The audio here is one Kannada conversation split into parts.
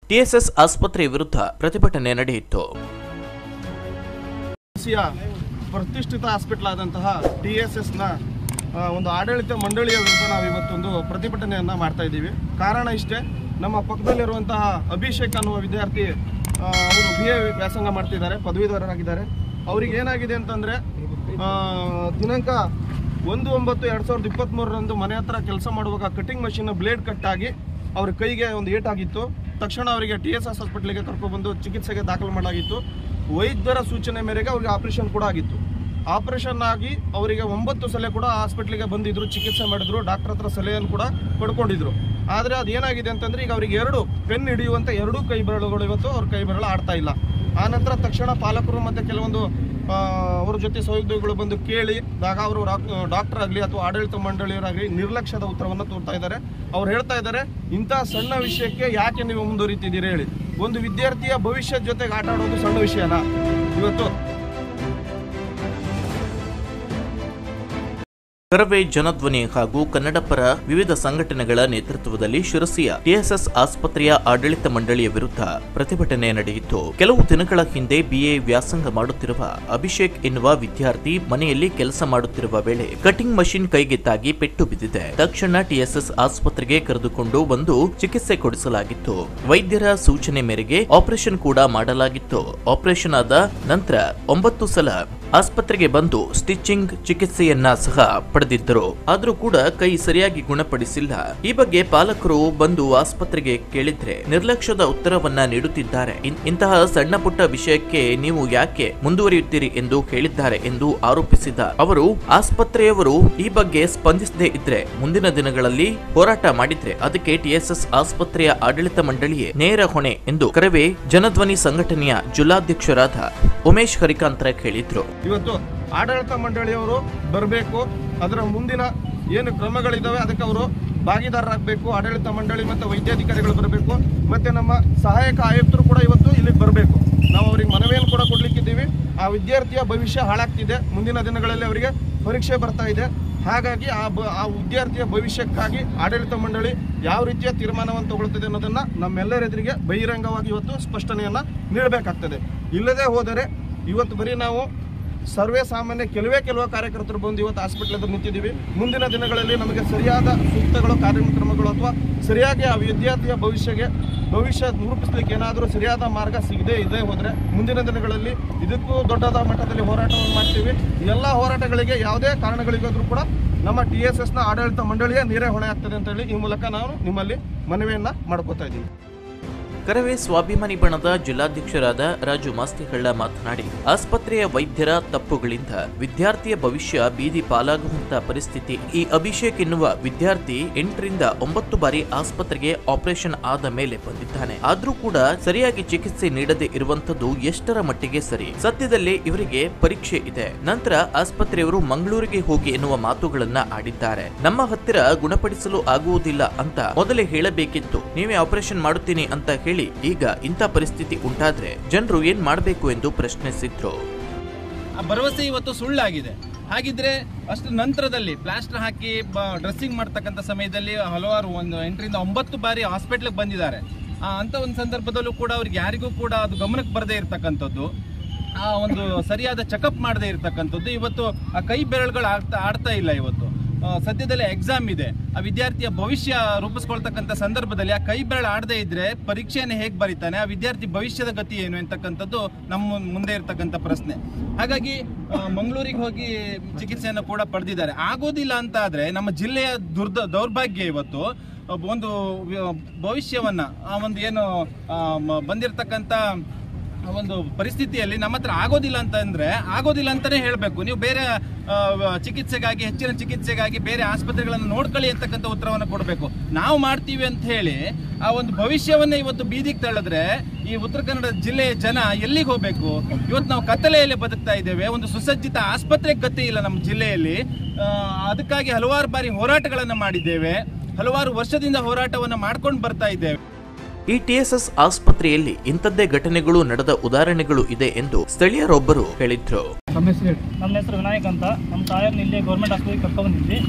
ಟಿಎಸ್ಎಸ್ ಆಸ್ಪತ್ರೆ ವಿರುದ್ಧ ಪ್ರತಿಭಟನೆ ನಡೆಯಿತು ಸಿಯ ಪ್ರತಿಷ್ಠಿತ ಹಾಸ್ಪಿಟಲ್ ಆದಂತಹ ಟಿ ಎಸ್ ಎಸ್ನ ಒಂದು ಆಡಳಿತ ಮಂಡಳಿಯ ವಿರುದ್ಧ ನಾವು ಇವತ್ತೊಂದು ಪ್ರತಿಭಟನೆಯನ್ನು ಮಾಡ್ತಾ ಇದ್ದೀವಿ ಕಾರಣ ಇಷ್ಟೇ ನಮ್ಮ ಪಕ್ಕದಲ್ಲಿರುವಂತಹ ಅಭಿಷೇಕ್ ಅನ್ನುವ ವಿದ್ಯಾರ್ಥಿ ಆ, ಅವರು ಬಿ ಎ ವ್ಯಾಸಂಗ ಮಾಡ್ತಿದ್ದಾರೆ ಪದವೀಧರರಾಗಿದ್ದಾರೆ ಅವ್ರಿಗೆ ಏನಾಗಿದೆ ಅಂತಂದರೆ ದಿನಾಂಕ ಒಂದು ಒಂಬತ್ತು ಎರಡು ಸಾವಿರದ ಇಪ್ಪತ್ತ್ಮೂರರಂದು ಮನೆ ಹತ್ರ ಕೆಲಸ ಮಾಡುವಾಗ ಕಟಿಂಗ್ ಮಷಿನ್ ಬ್ಲೇಡ್ ಕಟ್ಟಾಗಿ ಅವ್ರ ಕೈಗೆ ಒಂದು ಏಟಾಗಿತ್ತು ತಕ್ಷಣ ಅವರಿಗೆ ಟಿ ಎಸ್ ಎಸ್ ಹಾಸ್ಪಿಟ್ಲಿಗೆ ಕರ್ಕೊಬಂದು ಚಿಕಿತ್ಸೆಗೆ ದಾಖಲು ಮಾಡಲಾಗಿತ್ತು ವೈದ್ಯರ ಸೂಚನೆ ಮೇರೆಗೆ ಅವರಿಗೆ ಆಪರೇಷನ್ ಕೂಡ ಆಗಿತ್ತು ಆಪರೇಷನ್ ಆಗಿ ಅವರಿಗೆ ಒಂಬತ್ತು ಸಲ ಕೂಡ ಹಾಸ್ಪಿಟ್ಲಿಗೆ ಬಂದಿದ್ರು ಚಿಕಿತ್ಸೆ ಮಾಡಿದ್ರು ಡಾಕ್ಟರ್ ಹತ್ರ ಸಲಹೆಯನ್ನು ಕೂಡ ಪಡ್ಕೊಂಡಿದ್ರು ಆದರೆ ಅದು ಏನಾಗಿದೆ ಅಂತಂದ್ರೆ ಈಗ ಅವರಿಗೆ ಎರಡು ಪೆನ್ ಹಿಡಿಯುವಂಥ ಎರಡೂ ಕೈ ಬೆರಳುಗಳು ಇವತ್ತು ಅವ್ರ ಕೈ ಬೆರಳು ಆಡ್ತಾ ಇಲ್ಲ ಆನಂತರ ತಕ್ಷಣ ಪಾಲಕರು ಮತ್ತು ಕೆಲವೊಂದು ಆ, ಅವ್ರ ಜೊತೆ ಸಹೋದ್ಯೋಗಿಗಳು ಬಂದು ಕೇಳಿ ಆಗ ಅವರು ಡಾಕ್ಟರ್ ಆಗಲಿ ಅಥವಾ ಆಡಳಿತ ಮಂಡಳಿಯವರಾಗಲಿ ನಿರ್ಲಕ್ಷ್ಯದ ಉತ್ತರವನ್ನು ತೋರ್ತಾ ಇದ್ದಾರೆ ಅವ್ರು ಹೇಳ್ತಾ ಇದ್ದಾರೆ ಇಂಥ ಸಣ್ಣ ವಿಷಯಕ್ಕೆ ಯಾಕೆ ನೀವು ಮುಂದುವರಿತಿದ್ದೀರಿ ಹೇಳಿ ಒಂದು ವಿದ್ಯಾರ್ಥಿಯ ಭವಿಷ್ಯದ ಜೊತೆಗೆ ಆಟ ಆಡೋದು ಸಣ್ಣ ವಿಷಯನಾ ಇವತ್ತು ಕರವೇ ಜನಧ್ವನಿ ಹಾಗೂ ಕನ್ನಡಪರ ವಿವಿಧ ಸಂಘಟನೆಗಳ ನೇತೃತ್ವದಲ್ಲಿ ಶಿರಸಿಯ ಟಿಎಸ್ಎಸ್ ಆಸ್ಪತ್ರೆಯ ಆಡಳಿತ ಮಂಡಳಿಯ ವಿರುದ್ಧ ಪ್ರತಿಭಟನೆ ನಡೆಯಿತು ಕೆಲವು ದಿನಗಳ ಹಿಂದೆ ಬಿಎ ವ್ಯಾಸಂಗ ಮಾಡುತ್ತಿರುವ ಅಭಿಷೇಕ್ ಎನ್ನುವ ವಿದ್ಯಾರ್ಥಿ ಮನೆಯಲ್ಲಿ ಕೆಲಸ ಮಾಡುತ್ತಿರುವ ವೇಳೆ ಕಟಿಂಗ್ ಮಷಿನ್ ಕೈಗೆ ತಾಗಿ ಪೆಟ್ಟು ಬಿದ್ದಿದೆ ತಕ್ಷಣ ಟಿಎಸ್ಎಸ್ ಆಸ್ಪತ್ರೆಗೆ ಕರೆದುಕೊಂಡು ಬಂದು ಚಿಕಿತ್ಸೆ ಕೊಡಿಸಲಾಗಿತ್ತು ವೈದ್ಯರ ಸೂಚನೆ ಮೇರೆಗೆ ಆಪರೇಷನ್ ಕೂಡ ಮಾಡಲಾಗಿತ್ತು ಆಪರೇಷನ್ ಆದ ನಂತರ ಒಂಬತ್ತು ಸಲ ಆಸ್ಪತ್ರೆಗೆ ಬಂದು ಸ್ಟಿಚಿಂಗ್ ಚಿಕಿತ್ಸೆಯನ್ನ ಸಹ ಪಡೆದಿದ್ದರು ಆದ್ರೂ ಕೂಡ ಕೈ ಸರಿಯಾಗಿ ಗುಣಪಡಿಸಿಲ್ಲ ಈ ಬಗ್ಗೆ ಪಾಲಕರು ಬಂದು ಆಸ್ಪತ್ರೆಗೆ ಕೇಳಿದ್ರೆ ನಿರ್ಲಕ್ಷ್ಯದ ಉತ್ತರವನ್ನ ನೀಡುತ್ತಿದ್ದಾರೆ ಇನ್- ಇಂತಹ ಸಣ್ಣ ಪುಟ್ಟ ವಿಷಯಕ್ಕೆ ನೀವು ಯಾಕೆ ಮುಂದುವರಿಯುತ್ತೀರಿ ಎಂದು ಹೇಳಿದ್ದಾರೆ ಎಂದು ಆರೋಪಿಸಿದ ಅವರು ಆಸ್ಪತ್ರೆಯವರು ಈ ಬಗ್ಗೆ ಸ್ಪಂದಿಸದೇ ಇದ್ರೆ ಮುಂದಿನ ದಿನಗಳಲ್ಲಿ ಹೋರಾಟ ಮಾಡಿದ್ರೆ ಅದಕ್ಕೆ ಟಿಎಸ್ಎಸ್ ಆಸ್ಪತ್ರೆಯ ಆಡಳಿತ ಮಂಡಳಿಯೇ ನೇರ ಹೊಣೆ ಎಂದು ಕರವೇ ಜನಧ್ವನಿ ಸಂಘಟನೆಯ ಜಿಲ್ಲಾಧ್ಯಕ್ಷರಾದ ಉಮೇಶ್ ಹರಿಕಾಂತರ ಹೇಳಿದ್ರು ಇವತ್ತು ಆಡಳಿತ ಮಂಡಳಿಯವರು ಬರಬೇಕು ಅದರ ಮುಂದಿನ ಏನು ಕ್ರಮಗಳಿದ್ದಾವೆ ಅದಕ್ಕೆ ಅವರು ಭಾಗಿದಾರರಾಗಬೇಕು ಆಡಳಿತ ಮಂಡಳಿ ಮತ್ತು ವೈದ್ಯಾಧಿಕಾರಿಗಳು ಬರಬೇಕು ಮತ್ತು ನಮ್ಮ ಸಹಾಯಕ ಆಯುಕ್ತರು ಕೂಡ ಇವತ್ತು ಇಲ್ಲಿಗೆ ಬರಬೇಕು ನಾವು ಅವ್ರಿಗೆ ಮನವಿಯನ್ನು ಕೂಡ ಕೊಡ್ಲಿಕ್ಕಿದ್ದೀವಿ ಆ ವಿದ್ಯಾರ್ಥಿಯ ಭವಿಷ್ಯ ಹಾಳಾಗ್ತಿದೆ ಮುಂದಿನ ದಿನಗಳಲ್ಲಿ ಅವರಿಗೆ ಪರೀಕ್ಷೆ ಬರ್ತಾ ಇದೆ ಹಾಗಾಗಿ ಆ ಬ ಆ ವಿದ್ಯಾರ್ಥಿಯ ಭವಿಷ್ಯಕ್ಕಾಗಿ ಆಡಳಿತ ಮಂಡಳಿ ಯಾವ ರೀತಿಯ ತೀರ್ಮಾನವನ್ನು ತಗೊಳ್ತದೆ ಅನ್ನೋದನ್ನ ನಮ್ಮೆಲ್ಲರೆದುರಿಗೆ ಬಹಿರಂಗವಾಗಿ ಇವತ್ತು ಸ್ಪಷ್ಟನೆಯನ್ನ ನೀಡಬೇಕಾಗ್ತದೆ ಇಲ್ಲದೆ ಹೋದರೆ ಇವತ್ತು ಬರೀ ನಾವು ಸರ್ವೇ ಸಾಮಾನ್ಯ ಕೆಲವೇ ಕೆಲವು ಕಾರ್ಯಕರ್ತರು ಬಂದು ಇವತ್ತು ಹಾಸ್ಪಿಟ್ಲ್ ಎದುರು ನಿಂತಿದ್ದೀವಿ ಮುಂದಿನ ದಿನಗಳಲ್ಲಿ ನಮಗೆ ಸರಿಯಾದ ಸೂಕ್ತಗಳು ಕಾರ್ಯಕ್ರಮಗಳು ಅಥವಾ ಸರಿಯಾಗಿ ಆ ವಿದ್ಯಾರ್ಥಿಯ ಭವಿಷ್ಯಗೆ ಭವಿಷ್ಯ ರೂಪಿಸ್ಲಿಕ್ಕೆ ಏನಾದರೂ ಸರಿಯಾದ ಮಾರ್ಗ ಸಿಗದೇ ಇದೆ ಹೋದರೆ ಮುಂದಿನ ದಿನಗಳಲ್ಲಿ ಇದಕ್ಕೂ ದೊಡ್ಡದ ಮಟ್ಟದಲ್ಲಿ ಹೋರಾಟವನ್ನು ಮಾಡ್ತೀವಿ ಈ ಎಲ್ಲ ಹೋರಾಟಗಳಿಗೆ ಯಾವುದೇ ಕಾರಣಗಳಿಗಾದ್ರೂ ಕೂಡ ನಮ್ಮ ಟಿ ಎಸ್ ಎಸ್ನ ಆಡಳಿತ ಮಂಡಳಿಯೇ ನೀರೇ ಹೊಣೆ ಆಗ್ತದೆ ಅಂತೇಳಿ ಈ ಮೂಲಕ ನಾನು ನಿಮ್ಮಲ್ಲಿ ಮನವಿಯನ್ನ ಮಾಡ್ಕೋತಾ ಇದ್ದೀನಿ ಕರವೇ ಸ್ವಾಭಿಮಾನಿ ಬಣದ ಜಿಲ್ಲಾಧ್ಯಕ್ಷರಾದ ರಾಜು ಮಾಸ್ತಿಹಳ್ಳ ಮಾತನಾಡಿ ಆಸ್ಪತ್ರೆಯ ವೈದ್ಯರ ತಪ್ಪುಗಳಿಂದ ವಿದ್ಯಾರ್ಥಿಯ ಭವಿಷ್ಯ ಬೀದಿ ಪಾಲಾಗುವಂತ ಪರಿಸ್ಥಿತಿ ಈ ಅಭಿಷೇಕ್ ಎನ್ನುವ ವಿದ್ಯಾರ್ಥಿ ಎಂಟರಿಂದ ಒಂಬತ್ತು ಬಾರಿ ಆಸ್ಪತ್ರೆಗೆ ಆಪರೇಷನ್ ಆದ ಮೇಲೆ ಬಂದಿದ್ದಾನೆ ಆದ್ರೂ ಕೂಡ ಸರಿಯಾಗಿ ಚಿಕಿತ್ಸೆ ನೀಡದೆ ಇರುವಂತದ್ದು ಎಷ್ಟರ ಮಟ್ಟಿಗೆ ಸರಿ ಸದ್ಯದಲ್ಲೇ ಇವರಿಗೆ ಪರೀಕ್ಷೆ ಇದೆ ನಂತರ ಆಸ್ಪತ್ರೆಯವರು ಮಂಗಳೂರಿಗೆ ಹೋಗಿ ಎನ್ನುವ ಮಾತುಗಳನ್ನ ಆಡಿದ್ದಾರೆ ನಮ್ಮ ಹತ್ತಿರ ಗುಣಪಡಿಸಲು ಆಗುವುದಿಲ್ಲ ಅಂತ ಮೊದಲೇ ಹೇಳಬೇಕಿತ್ತು ನೀವೇ ಆಪರೇಷನ್ ಮಾಡುತ್ತೀನಿ ಅಂತ ಹೇಳಿ ಈಗ ಇಂಥ ಪರಿಸ್ಥಿತಿ ಉಂಟಾದ್ರೆ ಜನರು ಏನ್ ಮಾಡಬೇಕು ಎಂದು ಪ್ರಶ್ನಿಸಿದ್ರು ಆ ಭರವಸೆ ಇವತ್ತು ಸುಳ್ಳಾಗಿದೆ ಹಾಗಿದ್ರೆ ಅಷ್ಟು ನಂತರದಲ್ಲಿ ಪ್ಲಾಸ್ಟರ್ ಹಾಕಿ ಡ್ರೆಸ್ಸಿಂಗ್ ಮಾಡ್ತಕ್ಕಂಥ ಸಮಯದಲ್ಲಿ ಹಲವಾರು ಒಂದು ಎಂಟರಿಂದ ಒಂಬತ್ತು ಬಾರಿ ಹಾಸ್ಪಿಟ್ಲಿಗೆ ಬಂದಿದ್ದಾರೆ ಆ, ಅಂತ ಒಂದು ಸಂದರ್ಭದಲ್ಲೂ ಕೂಡ ಅವ್ರಿಗೆ ಯಾರಿಗೂ ಕೂಡ ಅದು ಗಮನಕ್ಕೆ ಬರದೇ ಇರತಕ್ಕಂಥದ್ದು ಆ ಒಂದು ಸರಿಯಾದ ಚೆಕಪ್ ಮಾಡದೇ ಇರತಕ್ಕಂಥದ್ದು ಇವತ್ತು ಆ ಕೈ ಬೆರಳುಗಳು ಆಡ್ತಾ ಆಡ್ತಾ ಇಲ್ಲ ಇವತ್ತು ಆ, ಸದ್ಯದಲ್ಲೇ ಎಕ್ಸಾಮ್ ಇದೆ ಆ ವಿದ್ಯಾರ್ಥಿಯ ಭವಿಷ್ಯ ರೂಪಿಸ್ಕೊಳ್ತಕ್ಕಂಥ ಸಂದರ್ಭದಲ್ಲಿ ಆ ಕೈ ಬೆರಳು ಆಡದೇ ಇದ್ರೆ ಪರೀಕ್ಷೆಯನ್ನು ಹೇಗೆ ಬರೀತಾನೆ ಆ ವಿದ್ಯಾರ್ಥಿ ಭವಿಷ್ಯದ ಗತಿ ಏನು ಎಂತಕ್ಕಂಥದ್ದು ನಮ್ಮ ಮುಂದೆ ಇರ್ತಕ್ಕಂಥ ಪ್ರಶ್ನೆ ಹಾಗಾಗಿ ಆ, ಮಂಗಳೂರಿಗೆ ಹೋಗಿ ಚಿಕಿತ್ಸೆಯನ್ನು ಕೂಡ ಪಡೆದಿದ್ದಾರೆ ಆಗೋದಿಲ್ಲ ಅಂತ ಆದ್ರೆ ನಮ್ಮ ಜಿಲ್ಲೆಯ ದುರ್ದ ದೌರ್ಭಾಗ್ಯ ಇವತ್ತು ಒಬ್ಬ ಒಂದು ವ್ಯ- ಭವಿಷ್ಯವನ್ನ ಆ ಒಂದು ಏನು ಆ, ಮ- ಬಂದಿರತಕ್ಕಂಥ ಒಂದು ಪರಿಸ್ಥಿತಿಯಲ್ಲಿ ನಮ್ಮ ಹತ್ರ ಆಗೋದಿಲ್ಲ ಅಂತ ಅಂದ್ರೆ ಆಗೋದಿಲ್ಲ ಅಂತಾನೆ ಹೇಳಬೇಕು ನೀವು ಬೇರೆ ಆ, ವ- ಚಿಕಿತ್ಸೆಗಾಗಿ ಹೆಚ್ಚಿನ ಚಿಕಿತ್ಸೆಗಾಗಿ ಬೇರೆ ಆಸ್ಪತ್ರೆಗಳನ್ನು ನೋಡ್ಕೊಳ್ಳಿ ಅಂತಕ್ಕಂಥ ಉತ್ತರವನ್ನು ಕೊಡಬೇಕು ನಾವು ಮಾಡ್ತೀವಿ ಅಂತ ಹೇಳಿ ಆ ಒಂದು ಭವಿಷ್ಯವನ್ನೇ ಇವತ್ತು ಬೀದಿಗೆ ತಳ್ಳಿದ್ರೆ ಈ ಉತ್ತರ ಕನ್ನಡ ಜಿಲ್ಲೆಯ ಜನ ಎಲ್ಲಿಗೆ ಹೋಗ್ಬೇಕು ಇವತ್ತು ನಾವು ಕತ್ತಲೆಯಲ್ಲಿ ಬದುಕ್ತಾ ಇದ್ದೇವೆ ಒಂದು ಸುಸಜ್ಜಿತ ಆಸ್ಪತ್ರೆ ಗತಿ ಇಲ್ಲ ನಮ್ಮ ಜಿಲ್ಲೆಯಲ್ಲಿ ಆ, ಅದಕ್ಕಾಗಿ ಹಲವಾರು ಬಾರಿ ಹೋರಾಟಗಳನ್ನು ಮಾಡಿದ್ದೇವೆ ಹಲವಾರು ವರ್ಷದಿಂದ ಹೋರಾಟವನ್ನು ಮಾಡ್ಕೊಂಡು ಬರ್ತಾ ಇದ್ದೇವೆ ಈ ಟಿಎಸ್ಎಸ್ ಆಸ್ಪತ್ರೆಯಲ್ಲಿ ಇಂಥದ್ದೇ ಘಟನೆಗಳು ನಡೆದ ಉದಾಹರಣೆಗಳು ಇದೆ ಎಂದು ಸ್ಥಳೀಯರೊಬ್ಬರು ಹೇಳಿದ್ರು ನಮ್ಮ ಹೆಸರು ವಿನಾಯಕ್ ಅಂತ ನಮ್ಮ ತಾಯರ್ನ ಇಲ್ಲಿ ಗೌರ್ಮೆಂಟ್ ಆಸ್ಪತ್ರೆಗೆ ಕರ್ಕೊಂಡ್ಬಂದಿದ್ವಿ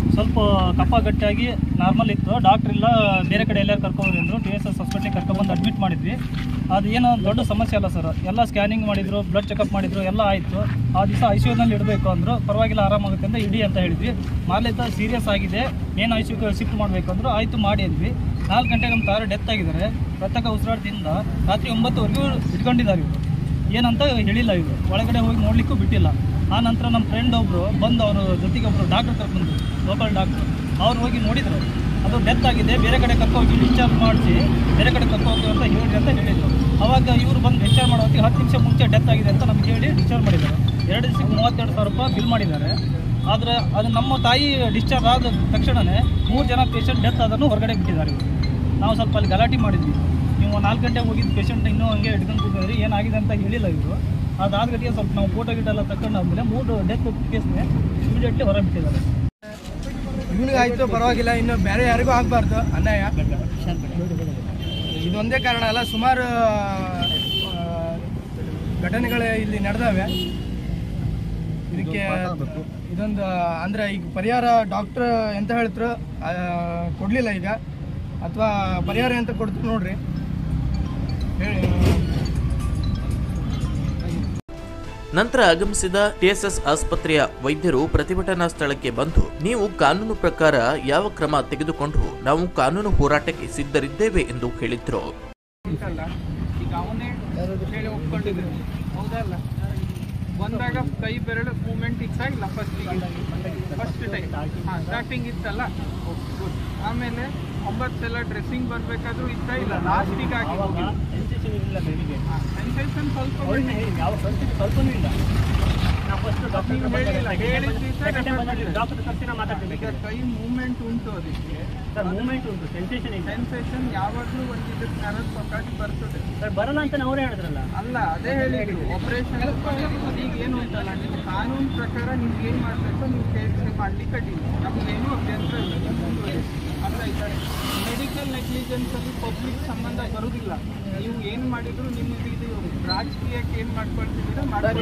ಸ್ವಲ್ಪ ಕಫ ಗಟ್ಟಿಯಾಗಿ ನಾರ್ಮಲ್ ಇತ್ತು ಡಾಕ್ಟ್ರ್ ಇಲ್ಲ ಬೇರೆ ಕಡೆ ಎಲ್ಲರೂ ಕರ್ಕೊಂಡ್ರಿ ಅಂದರು ಟಿ ಎಸ್ ಎಸ್ ಹಾಸ್ಪಿಟ್ಲಿಗೆ ಕರ್ಕೊಂಡ್ಬಂದು ಅಡ್ಮಿಟ್ ಮಾಡಿದ್ವಿ ಅದು ಏನೋ ಒಂದು ದೊಡ್ಡ ಸಮಸ್ಯೆ ಅಲ್ಲ ಸರ್ ಎಲ್ಲ ಸ್ಕ್ಯಾನಿಂಗ್ ಮಾಡಿದ್ರು ಬ್ಲಡ್ ಚೆಕಪ್ ಮಾಡಿದ್ರು ಎಲ್ಲ ಆಯಿತು ಆ ದಿವಸ ಐ ಸಿ ಯುನಲ್ಲಿ ಇಡಬೇಕು ಅಂದರು ಪರವಾಗಿಲ್ಲ ಆರಾಮಾಗುತ್ತೆ ಅಂತ ಇಡಿ ಅಂತ ಹೇಳಿದ್ವಿ ಮಾರ್ಲಿತ ಸೀರಿಯಸ್ ಆಗಿದೆ ಏನು ಐ ಸಿ ಯು ಶಿಫ್ಟ್ ಮಾಡಬೇಕು ಅಂದರು ಆಯಿತು ಮಾಡಿ ಅಂದ್ವಿ ನಾಲ್ಕು ಗಂಟೆಗೆ ನಮ್ಮ ತಾರ ಡೆತ್ ಆಗಿದ್ದಾರೆ ಕೃತಕ ಉಸಿರಾಟದಿಂದ ರಾತ್ರಿ ಒಂಬತ್ತುವರೆಗೂ ಇಟ್ಕೊಂಡಿದ್ದಾರೆ ಇವರು ಏನಂತ ಹೇಳಿಲ್ಲ ಇವರು ಒಳಗಡೆ ಹೋಗಿ ನೋಡ್ಲಿಕ್ಕೂ ಬಿಟ್ಟಿಲ್ಲ ಆ ನಂತರ ನಮ್ಮ ಫ್ರೆಂಡ್ ಒಬ್ಬರು ಬಂದು ಅವರು ಜೊತೆಗೆ ಒಬ್ಬರು ಡಾಕ್ಟರ್ ಕರ್ಕೊಂಡು ಲೋಕಲ್ ಡಾಕ್ಟ್ರು ಅವ್ರು ಹೋಗಿ ನೋಡಿದ್ರು ಅದು ಡೆತ್ ಆಗಿದೆ ಬೇರೆ ಕಡೆ ಕರ್ಕೊಂಡು ಹೋಗಿ ಡಿಸ್ಚಾರ್ಜ್ ಮಾಡಿಸಿ ಬೇರೆ ಕಡೆ ಕರ್ಕೊಂಡು ಹೋಗ್ತೀವಿ ಅಂತ ಹೇಳಿ ಅಂತ ಹೇಳಿದ್ರು ಅವಾಗ ಇವರು ಬಂದು ಡಿಸ್ಚಾರ್ಜ್ ಮಾಡೋ ಹೊತ್ತಿಗೆ ಹತ್ತು ನಿಮಿಷ ಮುಂಚೆ ಡೆತ್ ಆಗಿದೆ ಅಂತ ನಮ್ಗೆ ಹೇಳಿ ಡಿಸ್ಚಾರ್ಜ್ ಮಾಡಿದ್ದಾರೆ ಎರಡು ದಿವಸಕ್ಕೆ ಮೂವತ್ತೆರಡು ಸಾವಿರ ರೂಪಾಯಿ ಬಿಲ್ ಮಾಡಿದ್ದಾರೆ ಆದರೆ ಅದು ನಮ್ಮ ತಾಯಿ ಡಿಸ್ಚಾರ್ಜ್ ಆದ ತಕ್ಷಣವೇ ಮೂರು ಜನ ಪೇಷಂಟ್ ಡೆತ್ ಅದನ್ನು ಹೊರಗಡೆ ಬಿಟ್ಟಿದ್ದಾರೆ ಇವರು ನಾವು ಸ್ವಲ್ಪ ಅಲ್ಲಿ ಗಲಾಟೆ ಮಾಡಿದ್ವಿ ನೀವು ನಾಲ್ಕು ಗಂಟೆಗೆ ಹೋಗಿದ್ದು ಪೇಷಂಟ್ ಇನ್ನೂ ಹಂಗೆ ಹಿಡ್ಕೊಂಡು ಕೂತಿದ್ರಿ ಏನಾಗಿದೆ ಅಂತ ಹೇಳಿಲ್ಲ ಇವರು ಅದಾದ ಗಟ್ಟಿಗೆ ಸ್ವಲ್ಪ ನಾವು ಫೋಟೋ ಗಿಟ ಎಲ್ಲ ತಗೊಂಡು ಆದಮೇಲೆ ಮೂರು ಡೆತ್ ಕೇಸ್ನೇ ಇಮಿಡಿಯೇಟ್ಲಿ ಹೊರ ಬಿಟ್ಟಿದ್ದಾರೆ ಇವನಿಗೆ ಆಯ್ತು ಪರವಾಗಿಲ್ಲ ಇನ್ನು ಬೇರೆ ಯಾರಿಗೂ ಆಗಬಾರ್ದು ಅನ್ಯಾಯ ಇದೊಂದೇ ಕಾರಣ ಅಲ್ಲ ಸುಮಾರು ಆ, ಘಟನೆಗಳು ಇಲ್ಲಿ ನಡೆದವೆ ಇದಕ್ಕೆ ಇದೊಂದು ಅಂದ್ರೆ ಈಗ ಪರಿಹಾರ ಡಾಕ್ಟರ್ ಎಂತ ಹೇಳ್ತಾರೆ ಕೊಡ್ಲಿಲ್ಲ ಈಗ ಅಥವಾ ಪರಿಹಾರ ಎಂತ ಕೊಡ್ತಾರೆ ನೋಡ್ರಿ ಹೇಳಿ ನಂತರ ಆಗಮಿಸಿದ ಟಿಎಸ್ಎಸ್ ಆಸ್ಪತ್ರೆಯ ವೈದ್ಯರು ಪ್ರತಿಭಟನಾ ಸ್ಥಳಕ್ಕೆ ಬಂದು ನೀವು ಕಾನೂನು ಪ್ರಕಾರ ಯಾವ ಕ್ರಮ ತೆಗೆದುಕೊಂಡ್ರು ನಾವು ಕಾನೂನು ಹೋರಾಟಕ್ಕೆ ಸಿದ್ಧರಿದ್ದೇವೆ ಎಂದು ಹೇಳಿದ್ರು ಉಂಟಲ್ಲ ಈಗ ಅವನೇ ಹೇಳಿ ಒಪ್ಕೊಂಡಿದ್ರು ಹೌದಲ್ಲ ಬಂದಾಗ ಕೈ ಬೆರಳು ಮೂಮೆಂಟ್ ಇತ್ತಾಗಿಲ್ಲ ಫಸ್ಟಿಗೆ ಫಸ್ಟ್ ಟೈಮ್ ಹಾಂ ಸ್ಟಾರ್ಟಿಂಗ್ ಇತ್ತಲ್ಲ ಗುಡ್ ಆಮೇಲೆ ಒಂಬತ್ತು ಸಲ ಡ್ರೆಸ್ಸಿಂಗ್ ಬರಬೇಕಾದ್ರೂ ಇತ್ತ ಇಲ್ಲ ಲಾಸ್ಟಿಗೆ ಆಗಿ ಸೆನ್ಸೇಷನ್ ಸ್ವಲ್ಪ ಒಳ್ಳೆ ಯಾವ ಸ್ವಲ್ಪನೂ ಇಲ್ಲ ನಾವು ಫಸ್ಟ್ ನೀವು ಹೇಳಿಲ್ಲ ಹೇಳಿದ್ರಿಂದ ಡಾಕ್ಟರ್ ಕರ್ಸಿನ ಮಾತಾಡ್ತೀವಿ ಈಗ ಕೈ ಮೂಮೆಂಟ್ ಉಂಟು ಅದಕ್ಕೆ ಸರ್ ಮೂಮೆಂಟ್ ಉಂಟು ಸೆನ್ಸೇಷನ್ ಇದೆ ಸೆನ್ಸೇಷನ್ ಯಾವಾಗಲೂ ಒಂದು ಇದಕ್ಕೆ ನರಸ್ ಪಕ್ಕಾಗಿ ಬರ್ತದೆ ಸರ್ ಬರಲ್ಲ ಅಂತ ಅವರೇ ಹೇಳಿದ್ರಲ್ಲ ಅಲ್ಲ ಅದೇ ಹೇಳಿದ್ರು ಆಪರೇಷನ್ ಈಗ ಏನು ಅಂತಲ್ಲ ನೀವು ಕಾನೂನು ಪ್ರಕಾರ ನೀವು ಏನು ಮಾಡಬೇಕು ನೀವು ಕೇಸ್ ಮಾಡ್ಲಿಕ್ಕೆ ಅಡ್ಡಿಲ್ಲ ನಮಗೇನು ಅಭ್ಯಂತರ ಇಲ್ಲ ನೀವು ಮುಂದುವರಿಸಿ ಅರ್ಥ ಆಯ್ತಾ ಮೆಡಿಕಲ್ ನೆಗ್ಲಿಜೆನ್ಸ್ ಅಲ್ಲಿ ಪಬ್ಲಿಕ್ ಸಂಬಂಧ ಬರುವುದಿಲ್ಲ ನೀವು ಏನು ಮಾಡಿದ್ರು ನಿಮಗೆ ಇದು ರಾಜಕೀಯಕ್ಕೆ ಏನು ಮಾಡ್ಕೊಳ್ತಿದ್ದೀರಾ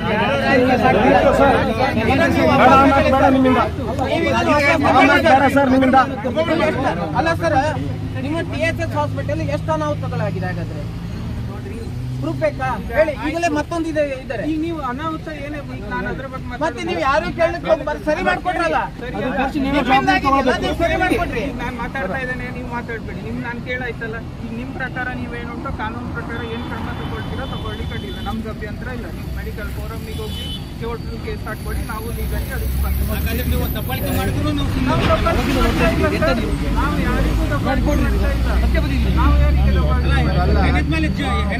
ಅಲ್ಲ ಸರ್ ನಿಮ್ಮ ಟಿ ಎಸ್ ಎಸ್ ಹಾಸ್ಪಿಟಲ್ ಎಷ್ಟು ಅನಾಹುತಗಳಾಗಿದೆ ಹಾಗಾದ್ರೆ ಪ್ರೂಫ್ ಬೇಕಾ ಹೇಳಿ ಈಗಲೇ ಮತ್ತೊಂದು ಇದೆ ಇದ್ದಾರೆ ಈಗ ನೀವು ಅನಾಹುತ ಏನೇ ಈಗ ನಾನು ಅದ್ರ ಬಗ್ಗೆ ಮತ್ತೆ ಮಾತಾಡೋದು. ನೀವು ಯಾರು ಕೇಳಲಿಕ್ಕೆ ಹೋಗ್ಬಾರ್ದು ಸರಿ ಮಾಡ್ಕೊಟ್ರಲ್ಲ ಸರಿ ಅಲ್ಲ. ನಿಮ್ಮಿಂದಾಗಿದೆಯಲ್ಲ, ನೀವು ಸರಿ ಮಾಡ್ಕೊಟ್ರಿ ಈಗ ನಾನು ಮಾತಾಡ್ತಾ ಇದ್ದೇನೆ ನೀವು ಮಾತಾಡ್ಬೇಡಿ ನಿಮ್ ನಾನು ಕೇಳಾಯ್ತಲ್ಲ ಈಗ ನಿಮ್ ಪ್ರಕಾರ ನೀವೇನುಂಟು ಕಾನೂನು ಪ್ರಕಾರ ಏನ್ ಕ್ರಮ ತಗೊಳ್ತೀರಾ ತಗೊಳ್ಳಿ ಕಡ್ಡಿಲ್ಲ ನಮ್ಗೆ ಅಭ್ಯಂತರ ಇಲ್ಲ ನೀವು ಮೆಡಿಕಲ್ ಫೋರಮ್ಗೆ ಹೋಗಿ ಕೋರ್ಟ್ ಕೇಸ್ ಹಾಕ್ಬೇಡಿ ನಾವು ಲೀಗಲಿ ಅದಕ್ಕೆ ಸ್ಪಂದಿಸ್ತೀವಿ. ನಾವು ದಬ್ಬಾಳಿಕೆ ಮಾಡ್ತಾ ಇಲ್ಲ ಸರ್. ನಾವು ಯಾರಿಗೂ ದಬ್ಬಾಳಿಕೆ ಮಾಡ್ತಾ ಇಲ್ಲ ನಾವು ಯಾರಿಗೆ ದಬ್ಬಾಳಿಕೆ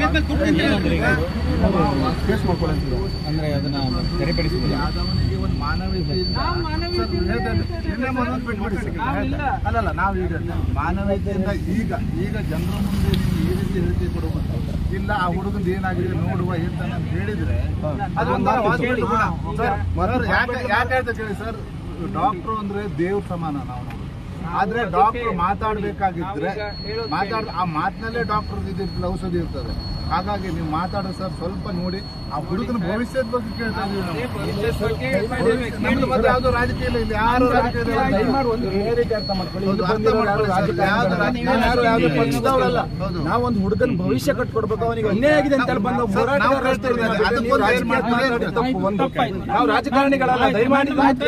ನಾವು ಮಾನವೀಯತೆಯಿಂದ ನಾವಿಲ್ಲ ಅಲ್ಲಲ್ಲ ನಾವು ಈಗ ಮಾನವೀಯತೆಯಿಂದ ಈಗ ಈಗ ಜನರ ಮುಂದೆ ನೀವು ಈ ರೀತಿ ಹೇಳಿಕೆ ಕೊಡುವಂತ ಇಲ್ಲ ಆ ಹುಡುಗಂದು ಏನಾಗಿದೆ ನೋಡುವ ಹೇಳ್ತಾನೆ ಅಂತ ಹೇಳಿದ್ರೆ ಅದೊಂದು ಕೇಳಿ. ಸರ್, ಸರ್, ಯಾಕೆ ಯಾಕೆ ಅಂತ ಕೇಳಿ ಸರ್ ಡಾಕ್ಟ್ರು ಅಂದ್ರೆ ದೇವ್ರ ಸಮಾನ ನಾವು ನೋಡುದು ಆದ್ರೆ ಡಾಕ್ಟರ್ ಮಾತಾಡ್ಬೇಕಾಗಿದ್ರೆ ನಾವೀಗ ಹೇಳೋದು ಮಾತಾಡ್ ಆ ಮಾತಿನಲ್ಲೇ ಡಾಕ್ಟರ್ ಇದಿರ್ತದೆ ಔಷಧಿ ಇರ್ತದೆ ಹಾಗಾಗಿ ನೀವು ಮಾತಾಡೋ ಸರ್ ಸ್ವಲ್ಪ ನೋಡಿ ಆ ಹುಡುಗನ ಭವಿಷ್ಯದ ಬಗ್ಗೆ ಕೇಳ್ತಾ ಇದೀವಿ ನಾವು ಭವಿಷ್ಯದ ಬಗ್ಗೆ ಹೇಳ್ತಾ ಇದ್ದೇವೆ. ನಮ್ದು ಮತ್ತೆ ಯಾವ್ದು ರಾಜಕೀಯ ಇಲ್ಲ ಇಲ್ಲಿ ಯಾರು ರಾಜಕೀಯ ಇಲ್ಲ. ಹೌದು, ಅರ್ಥ ಮಾಡ್ಕೊಳ್ಳಿ ಸರ್. ಯಾವ್ದು ರಾಜಕೀಯ ಯಾರು ಯಾವ್ದು ಪಕ್ಷದವ್ರಲ್ಲ. ಹೌದು. ನಾವೊಂದು ಹುಡುಗನ ಭವಿಷ್ಯ ಕಟ್ಕೊಡ್ಬೇಕು ಅವನಿಗೆ ಅನ್ಯಾಯ ಆಗಿದೆ ಅಂತ ಹೇಳಿ ಬಂದು ಸರ್, ನಾವು ಹೋರಾಟಗಾರರು ಹೇಳ್ತಾ ಇದ್ದೀವಿ. ಅಷ್ಟೇ ಅದಕ್ಕೊಂದು ನೀವು ಏನ್ ಮಾಡ್ತೀರಿ ಅಂತ ತಪ್ಪು ಒಂದು. ನಾವು ರಾಜಕಾರಣಿಗಳಲ್ಲ ದಯಮಾಡಿ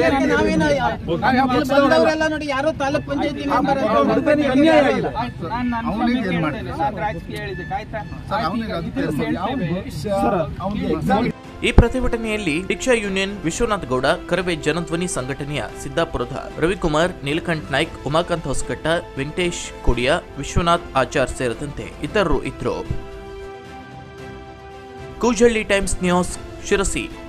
ಬಂದವರೆಲ್ಲ ನೋಡಿ ಯಾರೋ ತಾಲೂಕ್ ಪಂಚಾಯತಿ ಹುಡುಗನಿಗೆ ಅನ್ಯಾಯ ಆಗಿಲ್ಲ ನಾನು ನನ್ನ ಅವ್ನಿಗೆ ಕ್ಷಮೆ ಏನ್ ಕೇಳ್ತೇನೆ. ನಾನು ರಾಜಕೀಯ ಹೇಳಿದ್ದಕ್ಕೆ ಆಯ್ತಾ ಸರ್, ಅವ್ನಿಗೆ ಅದಕ್ಕೆ ಇದು ಹೇಳ್ತೇವೆ. ಅವನಿಗೆ ಎಕ್ಸಾಮ್ ಈ ಪ್ರತಿಭಟನೆಯಲ್ಲಿ ರಿಕ್ಷಾ ಯೂನಿಯನ್ ವಿಶ್ವನಾಥ್ ಗೌಡ ಕರವೇ ಜನಧ್ವನಿ ಸಂಘಟನೆಯ ಸಿದ್ದಾಪುರದ ರವಿಕುಮಾರ್ ನೀಲಕಂಠ್ ನಾಯ್ಕ್ ಉಮಾಕಾಂತ್ ಹೊಸಕಟ್ಟ ವೆಂಕಟೇಶ್ ಕೊಡಿಯ ವಿಶ್ವನಾಥ್ ಆಚಾರ್ ಸೇರಿದಂತೆ ಇತರರು ಇದ್ರು ಕೂಜಳ್ಳಿ ಟೈಮ್ಸ್ ನ್ಯೂಸ್ ಶಿರಸಿ